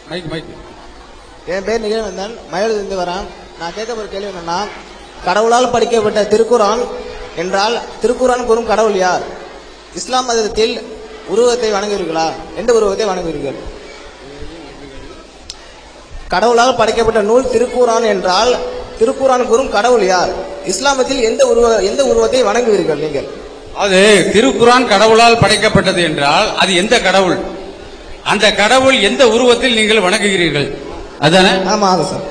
mic mic என் பேர் நிகழ்வந்தன் மயிலிருந்து வரேன் நான் கேட்க போகிற கேள்வி என்னன்னா கடவுளால் படிக்கப்பட்ட திருக்குரான் என்றால் திருக்குரான் கூறும் கடவுள் யார் இஸ்லாம் மதத்தில் உருவத்தை வணங்குவீர்களா எந்த உருவத்தை வணங்குவீர்கள் கடவுளால் படைக்கப்பட்ட நூல் திருக்குரான் என்றால் திருக்குரான் கூறும் கடவுள் யார் இஸ்லாமத்தில் எந்த உருவ எந்த உருவத்தை வணங்குவீர்கள் நீங்கள் அது திருக்குரான் கடவுளால் படைக்கப்பட்டது என்றால் அது எந்த கடவுள் அந்த கடவுள் எந்த உருவத்தில் நீங்கள் வணங்குகிறீர்கள் அதானே ஆமா ஆமா சார்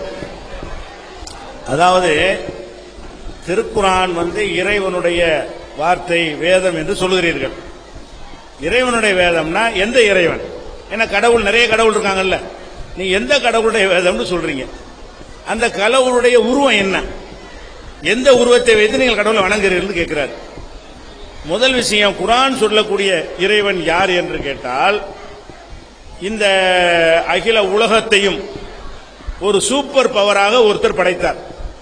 அதாவது திருக்குரான் வந்து இறைவனுடைய வார்த்தை வேதம் என்று சொல்லுகிறீர்கள் இறைவனுடைய வேதம்னா எந்த இறைவன் ஏன்னா கடவுள் நிறைய கடவுள் இருக்காங்கல்ல நீ எந்த கடவுளுடைய வேதம்னு சொல்றீங்க அந்த கடவுளுடைய உருவம் என்ன எந்த உருவத்தை வைத்து நீங்கள் கடவுளை வணங்குகிறீர்கள் கேட்கிறார் முதல் விஷயம் குரான் சொல்லக்கூடிய இறைவன் யார் என்று கேட்டால் இந்த அகில உலகத்தையும் ஒரு சூப்பர் பவராக ஒருத்தர் படைத்தார்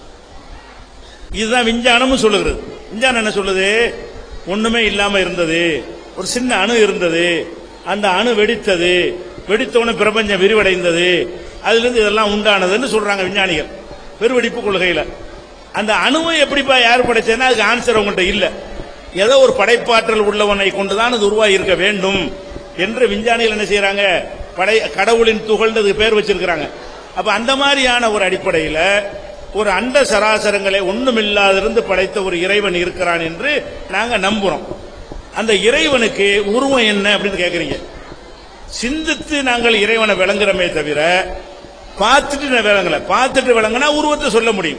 இதுதான் விஞ்ஞானமும் சொல்லுகிறது விஞ்ஞானம் என்ன சொல்லுது ஒண்ணுமே இல்லாம இருந்தது ஒரு சின்ன அணு இருந்தது அந்த அணு வெடித்தது வெடித்தவுடனே பிரபஞ்சம் விரிவடைந்தது அதிலிருந்து இதெல்லாம் உண்டானதுன்னு சொல்றாங்க விஞ்ஞானிகள் பெருவெடிப்பு கொள்கையில அந்த அணுவை எப்படிப்பா யார் படைச்சதுன்னா அதுக்கு ஆன்சர் அவங்கள்ட்ட இல்ல ஏதோ ஒரு படைப்பாற்றல் உள்ளவனை கொண்டுதான் அது உருவாகி இருக்க வேண்டும் என்று விஞ்ஞானிகள் என்ன செய்யறாங்க படை கடவுளின் துகள்ன்றதுக்கு பேர் வச்சிருக்கிறாங்க அப்ப அந்த மாதிரியான ஒரு அடிப்படையில ஒரு அண்ட சராசரங்களை ஒண்ணுமில்லாதிருந்து படைத்த ஒரு இறைவன் இருக்கிறான் என்று நாங்க நம்புறோம் அந்த இறைவனுக்கு உருவம் என்ன அப்படின்னு கேக்குறீங்க சிந்தித்து நாங்கள் இறைவனை விளங்குறோமே தவிர பார்த்துட்டு நான் விளங்கல பார்த்துட்டு விளங்குனா உருவத்தை சொல்ல முடியும்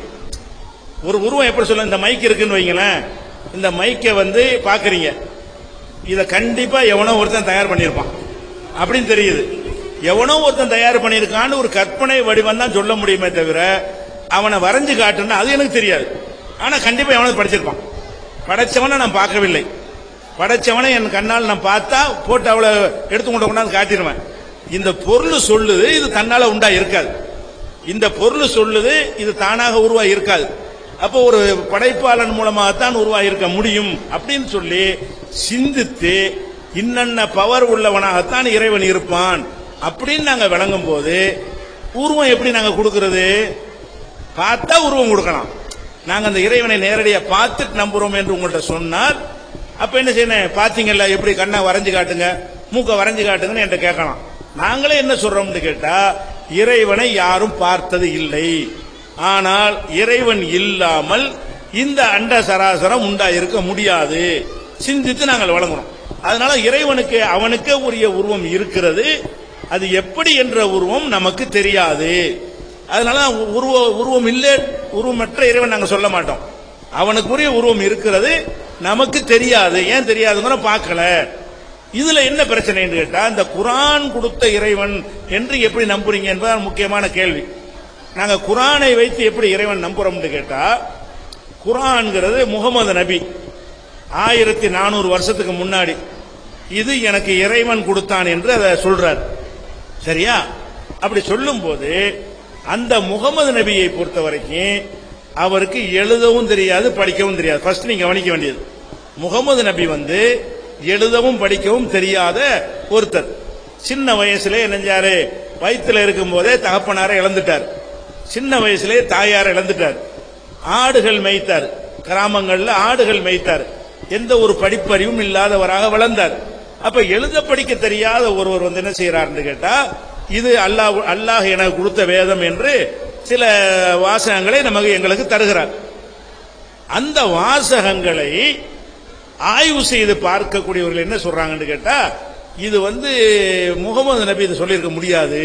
ஒரு உருவம் எப்படி சொல்ல இந்த மைக் இருக்குன்னு வைங்களேன் இந்த மைக்கை வந்து பாக்குறீங்க இதை கண்டிப்பா எவனோ ஒருத்தன் தயார் பண்ணியிருப்பான் அப்படின்னு தெரியுது எவனோ ஒருத்தன் தயார் பண்ணியிருக்கான்னு ஒரு கற்பனை வடிவம் தான் சொல்ல முடியுமே தவிர அவனை வரைஞ்சு காட்டுன்னா அது எனக்கு தெரியாது ஆனா கண்டிப்பா எவனோ படிச்சிருப்பான் படைச்சவனை நான் பார்க்கவில்லை படைச்சவனை என் கண்ணால் நான் பார்த்தா போட்டு அவளை எடுத்து கொண்டு கொண்டாந்து காட்டிடுவேன் இந்த பொருள் சொல்லுது இது தன்னால உண்டா இருக்காது இந்த பொருள் சொல்லுது இது தானாக உருவாகி இருக்காது அப்போ ஒரு படைப்பாளன் மூலமாகத்தான் உருவாகி இருக்க முடியும் அப்படின்னு சொல்லி சிந்தித்து இன்னென்ன பவர் உள்ளவனாகத்தான் இறைவன் இருப்பான் அப்படின்னு நாங்க விளங்கும் போது உருவம் எப்படி நாங்க கொடுக்கிறது பார்த்தா உருவம் கொடுக்கலாம் நாங்க அந்த இறைவனை நேரடியா பார்த்துட்டு நம்புறோம் என்று உங்கள்ட்ட சொன்னால் அப்ப என்ன செய்யணும் பாத்தீங்கல்ல எப்படி கண்ணை வரைஞ்சு காட்டுங்க மூக்க வரைஞ்சு காட்டுங்கன்னு என்கிட்ட கேட்கலாம் நாங்களே என்ன சொல்றோம்னு கேட்டா இறைவனை யாரும் பார்த்தது இல்லை ஆனால் இறைவன் இல்லாமல் இந்த அண்ட சராசரம் உண்டா இருக்க முடியாது சிந்தித்து நாங்கள் வழங்குறோம் அதனால இறைவனுக்கு அவனுக்கே உரிய உருவம் இருக்கிறது அது எப்படி என்ற உருவம் நமக்கு தெரியாது அதனால உருவ உருவம் இல்லை உருவமற்ற இறைவன் நாங்க சொல்ல மாட்டோம் அவனுக்குரிய உருவம் இருக்கிறது நமக்கு தெரியாது ஏன் தெரியாதுங்கிற பார்க்கல இதுல என்ன பிரச்சனைன்னு கேட்டா இந்த குரான் கொடுத்த இறைவன் என்று எப்படி நம்புறீங்க என்பதுதான் முக்கியமான கேள்வி நாங்க குரானை வைத்து எப்படி இறைவன் நம்புறோம்னு கேட்டா குரான்ங்கிறது முகமது நபி ஆயிரத்தி நானூறு வருஷத்துக்கு முன்னாடி இது எனக்கு இறைவன் கொடுத்தான் என்று அதை சொல்றார் சரியா அப்படி சொல்லும்போது அந்த முகமது நபியை பொறுத்த வரைக்கும் அவருக்கு எழுதவும் தெரியாது படிக்கவும் தெரியாது ஃபர்ஸ்ட் நீங்க கவனிக்க வேண்டியது முகமது நபி வந்து எழுதவும் படிக்கவும் தெரியாத ஒருத்தர் சின்ன வயசுல நெஞ்சாரு வயிற்றுல இருக்கும் போதே தகப்பனாரை இழந்துட்டார் சின்ன வயசுலே தாயாரை இழந்துட்டார் ஆடுகள் மேய்த்தார் கிராமங்கள்ல ஆடுகள் மேய்த்தார் எந்த ஒரு படிப்பறிவும் இல்லாதவராக வளர்ந்தார் அப்ப எழுத படிக்க தெரியாத ஒருவர் வந்து என்ன செய்யறாருன்னு கேட்டா இது அல்லாஹ் அல்லாஹ் எனக்கு கொடுத்த வேதம் என்று சில வாசகங்களை நமக்கு எங்களுக்கு தருகிறார் அந்த வாசகங்களை ஆய்வு செய்து பார்க்கக்கூடியவர்கள் என்ன சொல்றாங்கன்னு கேட்டா இது வந்து முகமது நபி இதை சொல்லியிருக்க முடியாது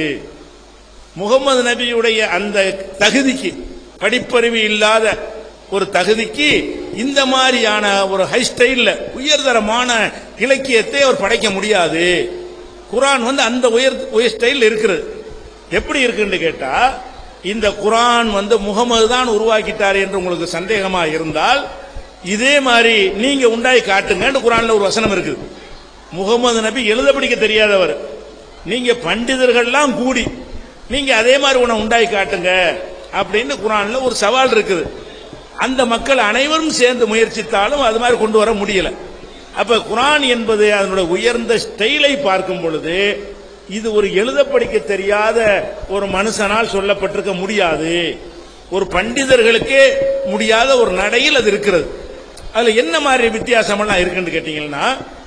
முகமது நபியுடைய அந்த தகுதிக்கு படிப்பறிவு இல்லாத ஒரு தகுதிக்கு இந்த மாதிரியான ஒரு ஹை ஸ்டைல்ல உயர்தரமான இலக்கியத்தை அவர் படைக்க முடியாது குரான் வந்து அந்த உயர் உயர் ஸ்டைல் இருக்கிறது எப்படி இருக்குன்னு கேட்டா இந்த குரான் வந்து முகமது தான் உருவாக்கிட்டார் என்று உங்களுக்கு சந்தேகமா இருந்தால் இதே மாதிரி நீங்க உண்டாய் காட்டுங்கன்னு குரான்ல ஒரு வசனம் இருக்குது முகமது நபி எழுத படிக்க தெரியாதவர் நீங்க பண்டிதர்கள்லாம் கூடி நீங்க அதே மாதிரி உன்னை உண்டாய் காட்டுங்க அப்படின்னு குரான்ல ஒரு சவால் இருக்குது அந்த மக்கள் அனைவரும் சேர்ந்து முயற்சித்தாலும் அது மாதிரி கொண்டு வர முடியல அப்ப குரான் என்பது அதனுடைய உயர்ந்த ஸ்டைலை பார்க்கும் பொழுது இது ஒரு எழுத படிக்க தெரியாத ஒரு மனுஷனால் சொல்லப்பட்டிருக்க முடியாது ஒரு பண்டிதர்களுக்கே முடியாத ஒரு நடையில் அது இருக்கிறது அதுல என்ன மாதிரி வித்தியாசமெல்லாம் இருக்குன்னு கேட்டீங்கன்னா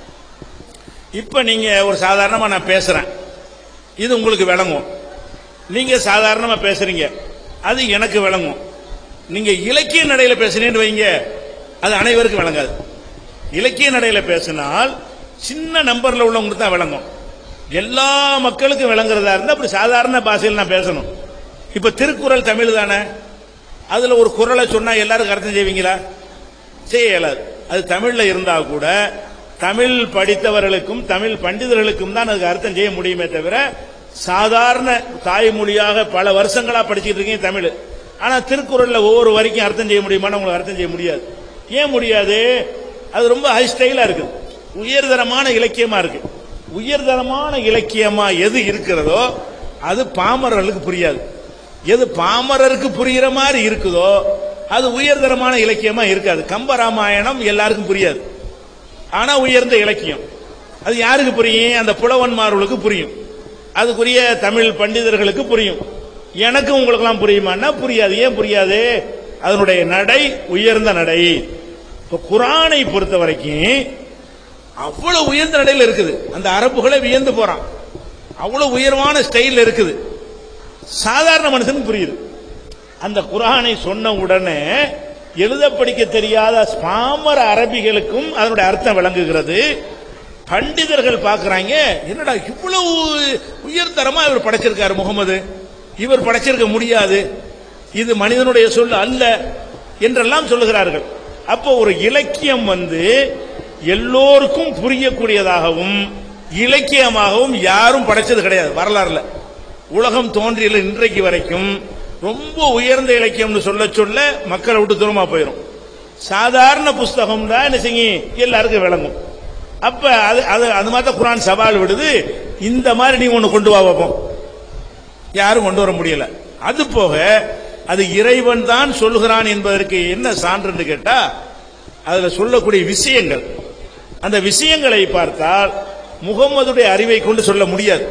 இப்ப நீங்க ஒரு சாதாரணமா நான் பேசுறேன் இது உங்களுக்கு விளங்கும் நீங்க சாதாரணமா பேசுறீங்க அது எனக்கு விளங்கும் நீங்க இலக்கிய நடையில பேசுறீங்கன்னு வைங்க அது அனைவருக்கும் விளங்காது இலக்கிய நடையில பேசினால் சின்ன நம்பர்ல உள்ளவங்களுக்கு தான் விளங்கும் எல்லா மக்களுக்கும் விளங்குறதா இருந்தா அப்படி சாதாரண பாஷையில் நான் பேசணும் இப்ப திருக்குறள் தமிழ் தானே அதுல ஒரு குறளை சொன்னா எல்லாருக்கும் அர்த்தம் செய்வீங்களா செய்ய இயலாது அது தமிழ்ல இருந்தா கூட தமிழ் படித்தவர்களுக்கும் தமிழ் பண்டிதர்களுக்கும் தான் அதுக்கு அர்த்தம் செய்ய முடியுமே தவிர சாதாரண தாய்மொழியாக பல வருஷங்களா படிச்சுட்டு இருக்கீங்க தமிழ் ஆனா திருக்குறள்ல ஒவ்வொரு வரைக்கும் அர்த்தம் செய்ய முடியுமான்னு உங்களுக்கு அர்த்தம் செய்ய முடியாது ஏன் முடியாது அது ரொம்ப ஹை ஸ்டைலா இருக்கு உயர்தரமான இலக்கியமா இருக்கு உயர்தரமான இலக்கியமா எது இருக்கிறதோ அது பாமரர்களுக்கு புரியாது எது பாமரருக்கு புரிகிற மாதிரி இருக்குதோ அது உயர்தரமான இலக்கியமா இருக்காது கம்பராமாயணம் எல்லாருக்கும் புரியாது ஆனா உயர்ந்த இலக்கியம் அது யாருக்கு புரியும் அந்த புலவன்மார்களுக்கு புரியும் அதுக்குரிய தமிழ் பண்டிதர்களுக்கு புரியும் எனக்கு உங்களுக்கெல்லாம் புரியுமான்னா புரியாது ஏன் புரியாது அதனுடைய நடை உயர்ந்த நடை இப்ப குரானை பொறுத்த வரைக்கும் அவ்வளவு உயர்ந்த நடையில் இருக்குது அந்த அரபுகளை வியந்து போறான் அவ்வளவு உயர்வான ஸ்டைல் இருக்குது சாதாரண மனுஷனுக்கு புரியுது அந்த குரானை சொன்ன உடனே எழுத படிக்க தெரியாத பாமர அரபிகளுக்கும் அதனுடைய அர்த்தம் விளங்குகிறது பண்டிதர்கள் பார்க்கறாங்க என்னடா இவ்வளவு உயர்தரமா இவர் படைச்சிருக்காரு முகமது இவர் படைச்சிருக்க முடியாது இது மனிதனுடைய சொல் அல்ல என்றெல்லாம் சொல்லுகிறார்கள் அப்போ ஒரு இலக்கியம் வந்து எல்லோருக்கும் புரியக்கூடியதாகவும் இலக்கியமாகவும் யாரும் படைச்சது கிடையாது வரலாறுல உலகம் தோன்றியல இன்றைக்கு வரைக்கும் ரொம்ப உயர்ந்த இலக்கியம்னு சொல்ல சொல்ல மக்களை விட்டு தூரமா போயிடும் சாதாரண புஸ்தகம் தான் என்ன செய்யும் எல்லாருக்கும் விளங்கும் அப்ப அது அது அது மாதிரி தான் குரான் சவால் விடுது இந்த மாதிரி நீ ஒண்ணு கொண்டு வா பார்ப்போம் யாரும் கொண்டு வர முடியல அது போக அது இறைவன் தான் சொல்கிறான் என்பதற்கு என்ன சான்றுன்னு கேட்டா அதுல சொல்லக்கூடிய விஷயங்கள் அந்த விஷயங்களை பார்த்தால் முகம்மதுடைய அறிவை கொண்டு சொல்ல முடியாது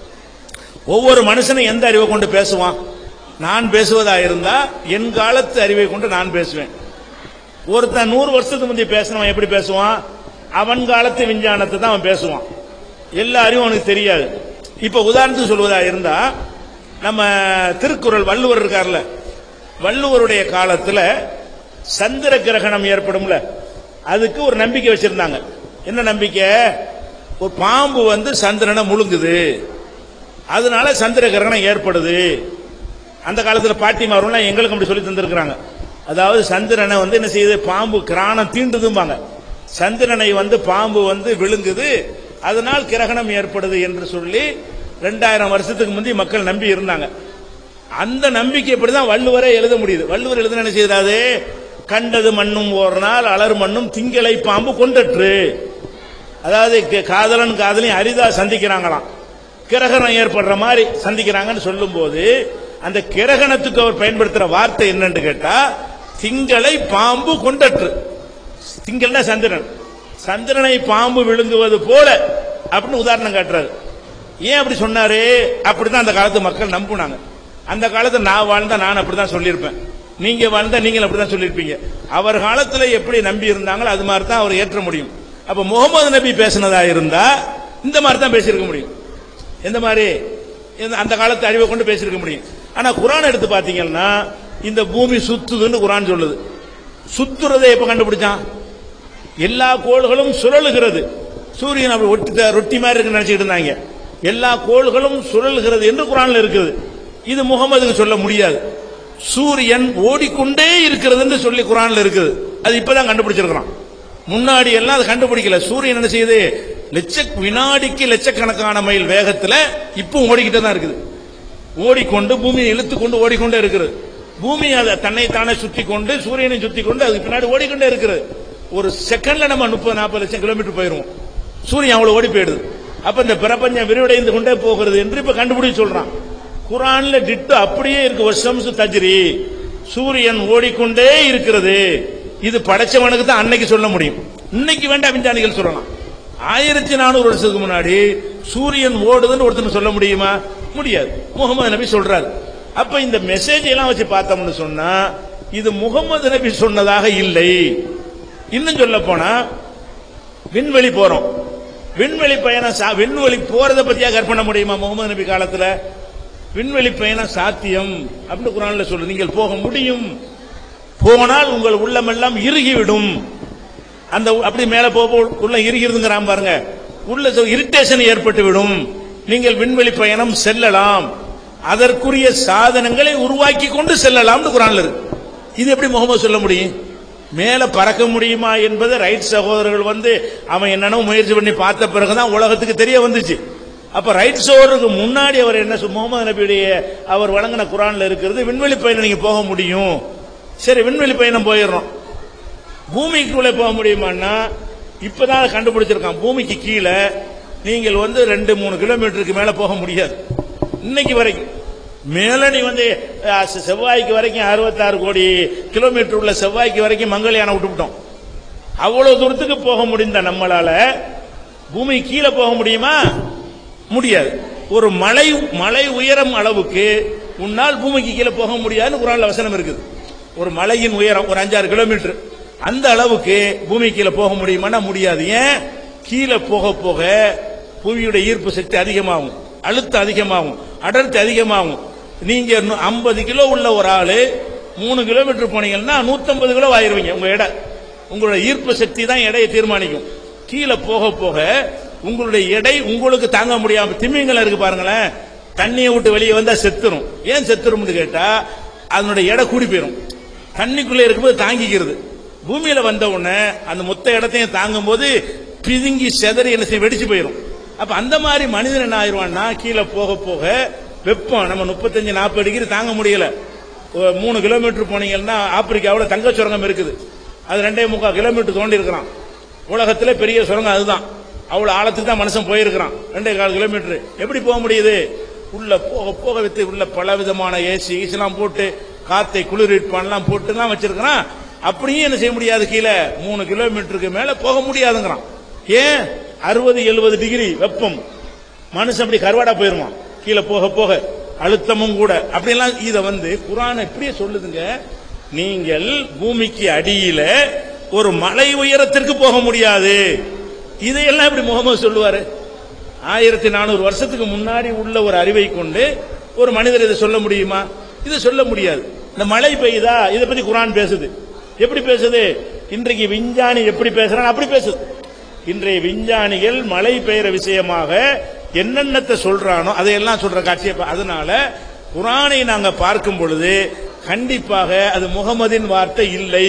ஒவ்வொரு மனுஷனும் எந்த அறிவை கொண்டு பேசுவான் நான் பேசுவதா இருந்தா என் காலத்து அறிவை கொண்டு நான் பேசுவேன் ஒருத்தன் நூறு வருஷத்துக்கு முந்தைய பேசினவன் எப்படி பேசுவான் அவன் காலத்து விஞ்ஞானத்தை தான் அவன் பேசுவான் எல்லா அறிவும் அவனுக்கு தெரியாது இப்ப உதாரணத்துக்கு சொல்வதா இருந்தா நம்ம திருக்குறள் வள்ளுவர் இருக்கார்ல வள்ளுவருடைய காலத்துல சந்திர கிரகணம் ஏற்படும்ல அதுக்கு ஒரு நம்பிக்கை வச்சிருந்தாங்க என்ன நம்பிக்கை ஒரு பாம்பு வந்து சந்திரனை முழுங்குது அதனால சந்திர கிரகணம் ஏற்படுது அந்த காலத்துல பாட்டிமாரெல்லாம் எங்களுக்கு அப்படி சொல்லி தந்திருக்கிறாங்க அதாவது சந்திரனை வந்து என்ன செய்யுது பாம்பு கிராணம் தீண்டுதும்பாங்க சந்திரனை வந்து பாம்பு வந்து விழுங்குது அதனால் கிரகணம் ஏற்படுது என்று சொல்லி ரெண்டாயிரம் வருஷத்துக்கு முந்தி மக்கள் நம்பி இருந்தாங்க அந்த நம்பிக்கை இப்படிதான் வள்ளுவரே எழுத முடியுது வள்ளுவர் எழுத என்ன செய்யறாரு கண்டது மண்ணும் ஒரு நாள் அலர் மண்ணும் திங்களை பாம்பு கொண்டற்று அதாவது க- காதலன் காதலையும் அரிதா சந்திக்கிறாங்களாம் கிரகணம் ஏற்படுற மாதிரி சந்திக்கிறாங்கன்னு சொல்லும்போது அந்த கிரகணத்துக்கு அவர் பயன்படுத்துற வார்த்தை என்னன்னு கேட்டா திங்களை பாம்பு கொண்டற்று திங்கள்னா சந்திரன் சந்திரனை பாம்பு விழுங்குவது போல அப்படின்னு உதாரணம் காட்டுறாரு ஏன் அப்படி சொன்னாரு அப்படிதான் அந்த காலத்து மக்கள் நம்புனாங்க அந்த காலத்துல நான் வாழ்ந்தா நான் அப்படிதான் சொல்லியிருப்பேன் நீங்க வாழ்ந்தா நீங்கள் அப்படிதான் சொல்லியிருப்பீங்க அவர் காலத்துல எப்படி நம்பி இருந்தாங்களோ அது மாதிரி தான் அவர் ஏற்ற முடியும் அப்ப முகமது நபி பேசினதா இருந்தா இந்த மாதிரி தான் பேசியிருக்க முடியும் எந்த மாதிரி இந்த- அந்த காலத்து அறிவை கொண்டு பேசியிருக்க முடியும் ஆனா குரான் எடுத்து பாத்தீங்கன்னா இந்த பூமி சுத்துதுன்னு குரான் சொல்லுது சுத்துறதை எப்ப கண்டுபிடிச்சான் எல்லா கோள்களும் சுழலுகிறது சூரியன் அப்படி ஒட்டி ரொட்டி மாதிரி இருக்கு நினைச்சிட்டு இருந்தாங்க எல்லா கோள்களும் சுழலுகிறது என்று குரான்ல இருக்குது இது முகமதுக்கு சொல்ல முடியாது சூரியன் ஓடிக்கொண்டே இருக்கிறது என்று சொல்லி குரான்ல இருக்குது அது இப்பதான் கண்டுபிடிச்சிருக்கிறான் முன்னாடி எல்லாம் அது கண்டுபிடிக்கல சூரியன் என்ன செய்யுது லட்ச வினாடிக்கு லட்சக்கணக்கான மைல் வேகத்துல இப்பவும் ஓடிக்கிட்டே தான் இருக்குது ஓடிக்கொண்டு பூமியை இழுத்து கொண்டு ஓடிக்கொண்டே இருக்கிறது பூமி அதை தன்னைத்தானே சுத்தி கொண்டு சூரியனை சுத்தி கொண்டு அதுக்கு பின்னாடி ஓடிக்கொண்டே இருக்கிறது ஒரு செகண்ட்ல நம்ம முப்பது நாற்பது லட்சம் கிலோமீட்டர் போயிருவோம் சூரியன் அவ்வளவு ஓடி போயிடுது அப்ப இந்த பிரபஞ்சம் விரிவடைந்து கொண்டே போகிறது என்று இப்ப கண்டுபிடிச்சு சொல்றான் குரான்ல டிட்டு அப்படியே இருக்கு வருஷம் தஜ்ரி சூரியன் ஓடிக்கொண்டே இருக்கிறது இது படைச்சவனுக்கு தான் அன்னைக்கு சொல்ல முடியும் இன்னைக்கு வேண்டாம் விஞ்ஞானிகள் சொல்லலாம் ஆயிரத்தி நானூறு வருஷத்துக்கு முன்னாடி சூரியன் ஓடுதுன்னு ஒருத்தனுக்கு சொல்ல முடியுமா முடியாது முகமது நபி சொல்றாரு அப்ப இந்த மெசேஜ் எல்லாம் வச்சு பார்த்தோம்னு சொன்னா இது முகமது நபி சொன்னதாக இல்லை இன்னும் சொல்ல போனா விண்வெளி போறோம் விண்வெளி பயணம் சா- விண்வெளி போறத பத்தியா கற்பனை முடியுமா முகமது நபி காலத்துல விண்வெளி பயணம் சாத்தியம் அப்படின்னு குரான்ல சொல்லு நீங்கள் போக முடியும் போனால் உங்கள் உள்ளமெல்லாம் இறுகிவிடும் அந்த உ- அப்படி மேல போக உள்ள இறுகிறதுங்கிறான் பாருங்க உள்ள இரிட்டேஷன் ஏற்பட்டு விடும் நீங்கள் விண்வெளி பயணம் செல்லலாம் அதற்குரிய சாதனங்களை உருவாக்கி கொண்டு செல்லலாம்னு குரான்ல இருக்கு இது எப்படி முகமது சொல்ல முடியும் மேல பறக்க முடியுமா என்பதை ரைட் சகோதரர்கள் வந்து அவன் என்னென்ன முயற்சி பண்ணி பார்த்த பிறகுதான் உலகத்துக்கு தெரிய வந்துச்சு அப்ப ரைட் சகோதரருக்கு முன்னாடி அவர் என்ன சொ- முகமது நபியுடைய அவர் வழங்கின குரான்ல இருக்கிறது விண்வெளி பயணம் நீங்க போக முடியும் சரி விண்வெளி பயணம் போயிடுறோம் பூமிக்குள்ளே போக முடியுமான்னா இப்பதான் கண்டுபிடிச்சிருக்கான் பூமிக்கு கீழே நீங்கள் வந்து ரெண்டு மூணு கிலோமீட்டருக்கு மேல போக முடியாது இன்னைக்கு வரைக்கும் மேல நீ வந்து அஹ், செ- செவ்வாய்க்கு வரைக்கும் அறுபத்தாறு கோடி கிலோமீட்டர் உள்ள செவ்வாய்க்கு வரைக்கும் மங்கள்யானை விட்டுவிட்டோம் அவ்வளவு தூரத்துக்கு போக முடிந்த நம்மளால பூமி கீழே போக முடியுமா முடியாது ஒரு மலை மலை உயரம் அளவுக்கு உன்னால் பூமிக்கு கீழே போக முடியாதுன்னு குரான்ல வசனம் இருக்குது ஒரு மலையின் உயரம் ஒரு அஞ்சாறு கிலோமீட்டர் அந்த அளவுக்கு பூமி கீழே போக முடியுமானா முடியாது ஏன் கீழே போக போக புவியுடைய ஈர்ப்பு சக்தி அதிகமாகும் அழுத்தம் அதிகமாகும் அடர்த்தி அதிகமாகும் நீங்க ஐம்பது கிலோ உள்ள ஒரு ஆளு மூணு கிலோமீட்டர் போனீங்கன்னா 150 கிலோ ஆயிருவீங்க உங்க எடை உங்களோட ஈர்ப்பு சக்தி தான் எடையை தீர்மானிக்கும் கீழே போக போக உங்களுடைய எடை உங்களுக்கு தாங்க முடியாம திமிங்கலம் இருக்கு பாருங்களேன் தண்ணியை விட்டு வெளியே வந்தா செத்துரும் ஏன் செத்துரும்னு கேட்டா அதனுடைய எடை கூடி போயிடும் தண்ணிக்குள்ளே இருக்கும்போது தாங்கிக்கிறது பூமியில வந்த உடனே அந்த மொத்த இடத்தையும் தாங்கும் போது பிதுங்கி செதறி என்ன செய்ய வெடிச்சு போயிடும் அப்ப அந்த மாதிரி மனிதன் என்ன ஆயிடுவான்னா கீழே போக போக வெப்பம் நம்ம முப்பத்தஞ்சு நாற்பது டிகிரி தாங்க முடியல ஒரு மூணு கிலோமீட்டர் போனீங்கன்னா ஆப்பிரிக்காவில் தங்க சுரங்கம் இருக்குது அது ரெண்டே முக்கால் கிலோமீட்டர் தோண்டி இருக்கிறான் உலகத்துல பெரிய சுரங்கம் அதுதான் அவ்வளவு ஆழத்துக்கு தான் மனுஷன் போயிருக்கிறான் ரெண்டே கால் கிலோமீட்டர் எப்படி போக முடியுது உள்ள போக போக வித்து உள்ள பல விதமான ஏசி ஈசெல்லாம் போட்டு காத்தை குளிர்விப்பான்லாம் போட்டு தான் வச்சிருக்கிறான் அப்படியும் என்ன செய்ய முடியாது கீழே மூணு கிலோமீட்டருக்கு மேல போக முடியாதுங்கிறான் ஏன் அறுபது எழுபது டிகிரி வெப்பம் மனுஷன் அப்படி கருவாடா போயிருவான் கீழே போக போக அழுத்தமும் கூட அப்படியெல்லாம் இத வந்து குரான் எப்படியே சொல்லுதுங்க நீங்கள் பூமிக்கு அடியில ஒரு மலை உயரத்திற்கு போக முடியாது இதையெல்லாம் இப்படி முகமது சொல்லுவாரு ஆயிரத்தி நானூறு வருஷத்துக்கு முன்னாடி உள்ள ஒரு அறிவை கொண்டு ஒரு மனிதர் இதை சொல்ல முடியுமா இதை சொல்ல முடியாது இந்த மழை பெய்யுதா இதை பத்தி குரான் பேசுது எப்படி பேசுது இன்றைக்கு விஞ்ஞானி எப்படி பேசுறான் அப்படி பேசுது இன்றைய விஞ்ஞானிகள் மழை பெய்கிற விஷயமாக என்னென்னத்தை சொல்றானோ அதையெல்லாம் சொல்ற காட்சியை பா- அதனால குரானை நாங்க பார்க்கும் பொழுது கண்டிப்பாக அது முகமதின் வார்த்தை இல்லை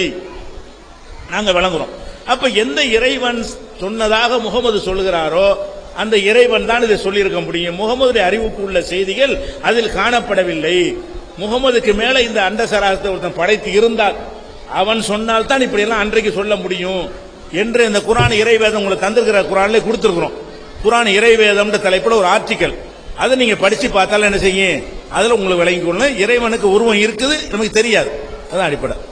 நாங்க விளங்குறோம் அப்ப எந்த இறைவன் சொன்னதாக முகமது சொல்லுகிறாரோ அந்த இறைவன் தான் இதை சொல்லியிருக்க முடியும் முகமதுடைய அறிவுக்கு உள்ள செய்திகள் அதில் காணப்படவில்லை முகமதுக்கு மேல இந்த அண்டசராசத்தை ஒருத்தன் படைத்து இருந்தால் அவன் சொன்னால் தான் இப்படி எல்லாம் அன்றைக்கு சொல்ல முடியும் என்று இந்த குரான் இறைவேதம் உங்களுக்கு தந்திருக்கிற குரான்ல கொடுத்திருக்கிறோம் குரான் இறைவேதம்ன்ற தலைப்புல ஒரு ஆர்டிக்கல் அதை நீங்க படிச்சு பார்த்தாலும் என்ன செய்யும் அதுல உங்களுக்கு விளங்கிக் கொள்ளணும் இறைவனுக்கு உருவம் இருக்குது நமக்கு தெரியாது அதான் அடிப்படை